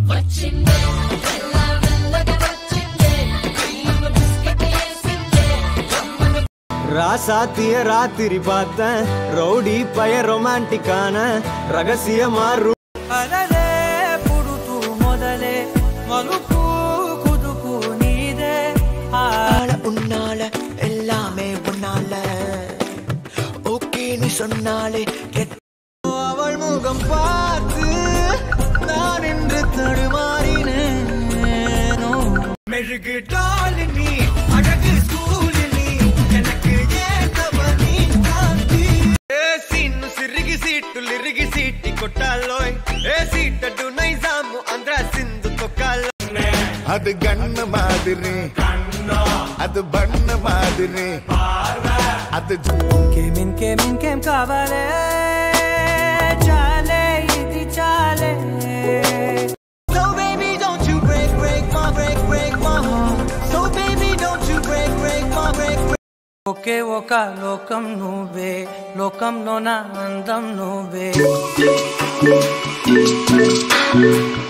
వచ్చిందే మెల్ల మెల్లగా వచ్చిందే కళ్ళను బిస్కెట్ వేసిందే కమ్మను ராசாத்திய ராத்திரி பார்த்தேன் ரவுடி பய ரொமான்டிக்கான ரகசியமா ரூ- అలలే పుడుతూ మొదలే మలుపు కుదుపు నీదే ఆ உன்னால உன்னால எல்லாமே உன்னால ஓகே நீ சொன்னாலே கெட்ட அவள் முகம் பார்த்து நான் என்று தடுமாறினேனோ மெழுகு டாலினி அழகு சூலினி எனக்கு ஏத்தவ நீ காந்தி ఏ సీన్ను సిరిగి సీట్లు ఇరిగి సీటి కొట్టాలోయ్ ఏ సీటడు నైజాము ఆంధ్ర సింధు తొక్కాలో அது கண்ணு மாதிரி அது பண்ணு மாதிரி அது ఇంకేం ఇంకేం ఇంకేం కావాలే చాలే ఇది చాలే So baby don't you break break my break break my heart So baby don't you break break my break break ఒకే ఒక లోకం నువ్వే లోకంలో నా అందం నువ్వే